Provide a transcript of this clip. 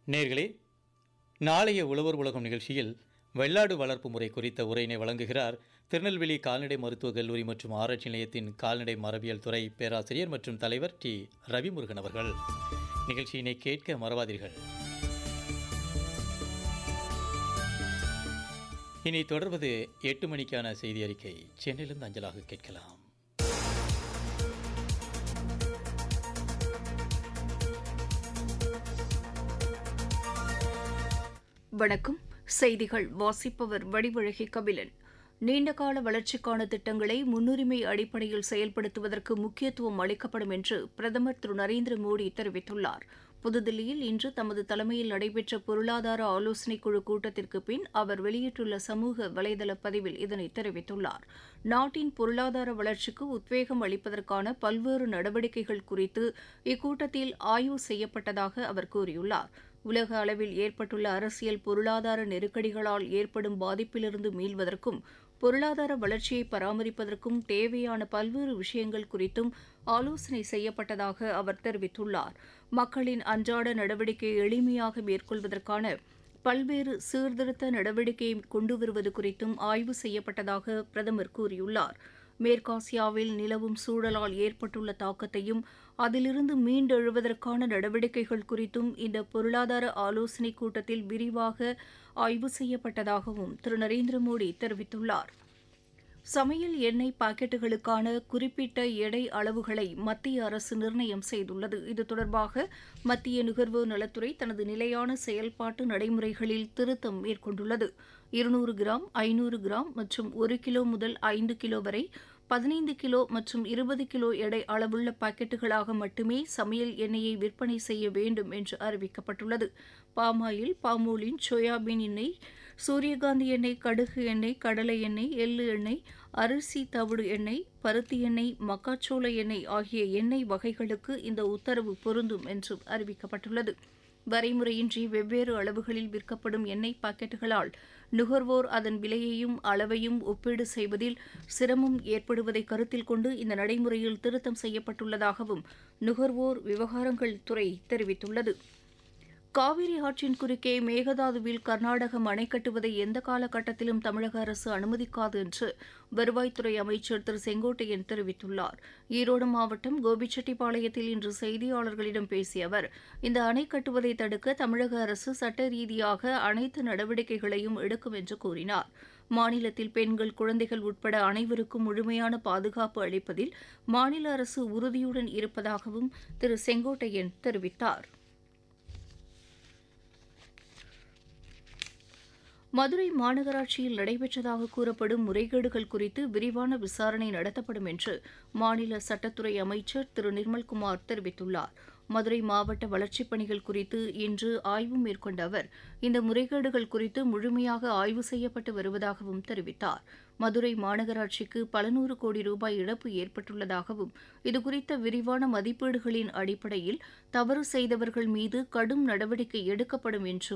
நேர்களே நாளைய உழவர் உலகம் நிகழ்ச்சியில் வெள்ளாடு வளர்ப்பு முறை குறித்த உரையினை வழங்குகிறார் திருநெல்வேலி கால்நடை மருத்துவக் கல்லூரி மற்றும் ஆராய்ச்சி நிலையத்தின் கால்நடை மரபியல் துறை பேராசிரியர் மற்றும் தலைவர் டி ரவிமுருகன் அவர்கள் நிகழ்ச்சியினை கேட்க மறவாதீர்கள் இனி தொடர்வது எட்டு மணிக்கான செய்தி அறிக்கை சென்னையிலிருந்து அஞ்சலாக கேட்கலாம் வணக்கம் செய்திகள் வாசிப்பவர் வடிவழகி கபிலன் நீண்டகால வளர்ச்சிக்கான திட்டங்களை முன்னுரிமை அடிப்படையில் செயல்படுத்துவதற்கு முக்கியத்துவம் அளிக்கப்படும் என்று பிரதமர் திரு நரேந்திர மோடி தெரிவித்துள்ளார் புதுதில்லியில் இன்று தமது தலைமையில் நடைபெற்ற பொருளாதார ஆலோசனைக் குழு கூட்டத்திற்கு பின் அவர் வெளியிட்டுள்ள சமூக வலைதள பதிவில் இதனை தெரிவித்துள்ளார் நாட்டின் பொருளாதார வளர்ச்சிக்கு உத்வேகம் அளிப்பதற்கான பல்வேறு நடவடிக்கைகள் குறித்து இக்கூட்டத்தில் ஆய்வு செய்யப்பட்டதாக அவர் கூறியுள்ளார் உலக அளவில் ஏற்பட்டுள்ள அரசியல் பொருளாதார நெருக்கடிகளால் ஏற்படும் பாதிப்பிலிருந்து மீள்வதற்கும் பொருளாதார வளர்ச்சியை பராமரிப்பதற்கும் தேவையான பல்வேறு விஷயங்கள் குறித்தும் ஆலோசனை செய்யப்பட்டதாக அவர் தெரிவித்துள்ளார் மக்களின் அன்றாட நடவடிக்கையை எளிமையாக மேற்கொள்வதற்கான பல்வேறு சீர்திருத்த நடவடிக்கையை கொண்டு வருவது குறித்தும் ஆய்வு செய்யப்பட்டதாக பிரதமர் கூறியுள்ளார் மேற்காசியாவில் நிலவும் சூழலால் ஏற்பட்டுள்ள தாக்கத்தையும் அதிலிருந்து மீண்டெழுவதற்கான நடவடிக்கைகள் குறித்தும் இந்த பொருளாதார ஆலோசனைக் கூட்டத்தில் விரிவாக ஆய்வு செய்யப்பட்டதாகவும் திரு நரேந்திர மோடி தெரிவித்துள்ளார் சமையல் எண்ணெய் பாக்கெட்டுகளுக்கான குறிப்பிட்ட எடை அளவுகளை மத்திய அரசு நிர்ணயம் செய்துள்ளது இது தொடர்பாக மத்திய நுகர்வோர் நலத்துறை தனது நிலையான செயல்பாட்டு நடைமுறைகளில் திருத்தம் மேற்கொண்டுள்ளது இருநூறு கிராம் ஐநூறு கிராம் மற்றும் ஒரு கிலோ முதல் ஐந்து கிலோ வரை பதினைந்து கிலோ மற்றும் இருபது கிலோ எடை அளவுள்ள பாக்கெட்டுகளாக மட்டுமே சமையல் எண்ணெயை விற்பனை செய்ய வேண்டும் என்று அறிவிக்கப்பட்டுள்ளது பாமாயில் பாமோலின் சோயாபீன் எண்ணெய் சூரியகாந்தி எண்ணெய் கடுகு எண்ணெய் கடலை எண்ணெய் எள்ளு எண்ணெய் அரிசி தவிடு எண்ணெய் பருத்தி எண்ணெய் மக்காச்சோள எண்ணெய் ஆகிய எண்ணெய் வகைகளுக்கு இந்த உத்தரவு பொருந்தும் என்று அறிவிக்கப்பட்டுள்ளது வரைமுறையின்றி வெவ்வேறு அளவுகளில் விற்கப்படும் எண்ணெய் பாக்கெட்டுகளால் நுகர்வோர் அதன் விலையையும் அளவையும் ஒப்பீடு செய்வதில் சிரமம் ஏற்படுவதை கருத்தில் கொண்டு இந்த நடைமுறையில் திருத்தம் செய்யப்பட்டுள்ளதாகவும் நுகர்வோர் விவகாரங்கள் துறை தெரிவித்துள்ளது காவிரி ஆற்றின் குறுக்கே மேகதாதுவில் கர்நாடகம் அணை கட்டுவதை எந்த காலகட்டத்திலும் தமிழக அரசு அனுமதிக்காது என்று வருவாய்த்துறை அமைச்சர் திரு செங்கோட்டையன் தெரிவித்துள்ளார் ஈரோடு மாவட்டம் கோபிச்செட்டிப்பாளையத்தில் இன்று செய்தியாளர்களிடம் பேசிய அவர் இந்த அணை கட்டுவதை தடுக்க தமிழக அரசு சட்ட ரீதியாக அனைத்து நடவடிக்கைகளையும் எடுக்கும் என்று கூறினார் மாநிலத்தில் பெண்கள் குழந்தைகள் உட்பட அனைவருக்கும் முழுமையான பாதுகாப்பு அளிப்பதில் மாநில அரசு உறுதியுடன் இருப்பதாகவும் திரு செங்கோட்டையன் தெரிவித்தார் மதுரை மாநகராட்சியில் நடைபெற்றதாக கூறப்படும் முறைகேடுகள் குறித்து விரிவான விசாரணை நடத்தப்படும் என்று மாநில சட்டத்துறை அமைச்சர் திரு நிர்மல்குமார் தெரிவித்துள்ளார் மதுரை மாவட்ட வளர்ச்சிப் பணிகள் குறித்து இன்று ஆய்வு மேற்கொண்ட அவர் இந்த முறைகேடுகள் குறித்து முழுமையாக ஆய்வு செய்யப்பட்டு வருவதாகவும் தெரிவித்தார் மதுரை மாநகராட்சிக்கு பல நூறு கோடி ரூபாய் இழப்பு ஏற்பட்டுள்ளதாகவும் இதுகுறித்த விரிவான மதிப்பீடுகளின் அடிப்படையில் தவறு செய்தவர்கள் மீது கடும் நடவடிக்கை எடுக்கப்படும் என்றும்